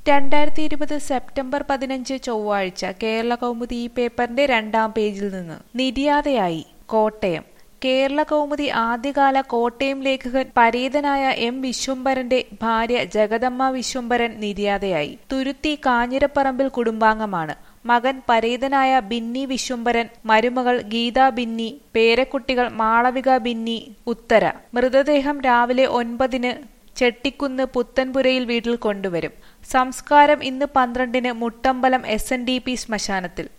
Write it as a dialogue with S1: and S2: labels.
S1: രണ്ടായിരത്തി ഇരുപത് സെപ്റ്റംബർ പതിനഞ്ച് ചൊവ്വാഴ്ച കേരള കൗമുദി ഈ പേപ്പറിന്റെ രണ്ടാം പേജിൽ നിന്ന് നിര്യാതയായി കോട്ടയം കേരള കൗമുദി ആദ്യകാല കോട്ടയം ലേഖകൻ പരേതനായ എം വിശ്വംഭരന്റെ ഭാര്യ ജഗദമ്മ വിശ്വംഭരൻ നിര്യാതയായി തുരുത്തി കാഞ്ഞിരപ്പറമ്പിൽ കുടുംബാംഗമാണ് മകൻ പരേതനായ ബിന്നി വിശ്വംഭരൻ മരുമകൾ ഗീത ബിന്നി പേരക്കുട്ടികൾ മാളവിക ബിന്നി ഉത്തര മൃതദേഹം രാവിലെ ഒൻപതിന് ചെട്ടിക്കുന്ന് പുത്തൻപുരയിൽ വീട്ടിൽ കൊണ്ടുവരും സംസ്കാരം ഇന്ന് പന്ത്രണ്ടിന് Muttambalam S N D P ശ്മശാനത്തിൽ